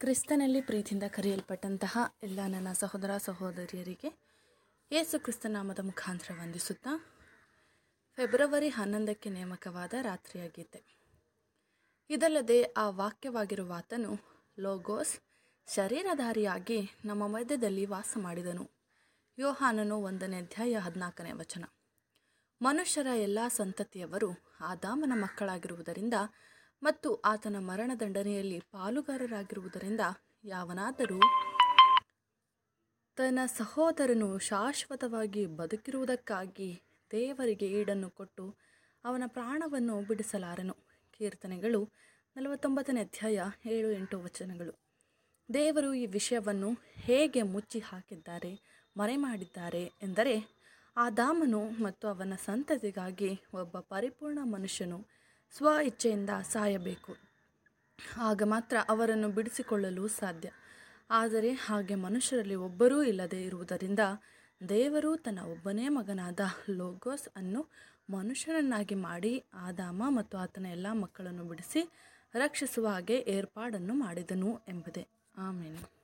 ಕ್ರಿಸ್ತನಲ್ಲಿ ಪ್ರೀತಿಯಿಂದ ಕರೆಯಲ್ಪಟ್ಟಂತಹ ಎಲ್ಲ ನನ್ನ ಸಹೋದರ ಸಹೋದರಿಯರಿಗೆ ಯೇಸು ಕ್ರಿಸ್ತ ನಾಮದ ಮುಖಾಂತರ ವಂದಿಸುತ್ತಾ ಫೆಬ್ರವರಿ ಹನ್ನೊಂದಕ್ಕೆ ನೇಮಕವಾದ ರಾತ್ರಿಯ ಗೀತೆ ಇದಲ್ಲದೆ ಆ ವಾಕ್ಯವಾಗಿರುವ ಆತನು ಲೋಗೋಸ್ ಶರೀರಧಾರಿಯಾಗಿ ನಮ್ಮ ಮಧ್ಯದಲ್ಲಿ ವಾಸ ಮಾಡಿದನು ಯೋಹಾನನು ಒಂದನೇ ಅಧ್ಯಾಯ ಹದಿನಾಲ್ಕನೇ ವಚನ ಮನುಷ್ಯರ ಎಲ್ಲ ಸಂತತಿಯವರು ಆದಾಮನ ಮಕ್ಕಳಾಗಿರುವುದರಿಂದ ಮತ್ತು ಆತನ ಮರಣದಂಡನೆಯಲ್ಲಿ ಪಾಲುಗಾರರಾಗಿರುವುದರಿಂದ ಯಾವನಾದರೂ ತನ್ನ ಸಹೋದರನು ಶಾಶ್ವತವಾಗಿ ಬದುಕಿರುವುದಕ್ಕಾಗಿ ದೇವರಿಗೆ ಈಡನ್ನು ಕೊಟ್ಟು ಅವನ ಪ್ರಾಣವನ್ನು ಬಿಡಿಸಲಾರನು ಕೀರ್ತನೆಗಳು ನಲವತ್ತೊಂಬತ್ತನೇ ಅಧ್ಯಾಯ ಏಳು ಎಂಟು ವಚನಗಳು ದೇವರು ಈ ವಿಷಯವನ್ನು ಹೇಗೆ ಮುಚ್ಚಿ ಹಾಕಿದ್ದಾರೆ ಮರೆ ಮಾಡಿದ್ದಾರೆ ಎಂದರೆ ಆದಾಮನು ಮತ್ತು ಅವನ ಸಂತತಿಗಾಗಿ ಒಬ್ಬ ಪರಿಪೂರ್ಣ ಮನುಷ್ಯನು ಸ್ವ ಇಚ್ಛೆಯಿಂದ ಸಾಯಬೇಕು ಆಗ ಮಾತ್ರ ಅವರನ್ನು ಬಿಡಿಸಿಕೊಳ್ಳಲು ಸಾಧ್ಯ ಆದರೆ ಹಾಗೆ ಮನುಷ್ಯರಲ್ಲಿ ಒಬ್ಬರೂ ಇಲ್ಲದೆ ಇರುವುದರಿಂದ ದೇವರು ತನ್ನ ಒಬ್ಬನೇ ಮಗನಾದ ಲೋಗೋಸ್ ಅನ್ನು ಮನುಷ್ಯನನ್ನಾಗಿ ಮಾಡಿ ಆದಾಮ ಮತ್ತು ಆತನ ಎಲ್ಲ ಮಕ್ಕಳನ್ನು ಬಿಡಿಸಿ ರಕ್ಷಿಸುವ ಹಾಗೆ ಏರ್ಪಾಡನ್ನು ಮಾಡಿದನು ಎಂಬುದೇ ಆಮೇಲೆ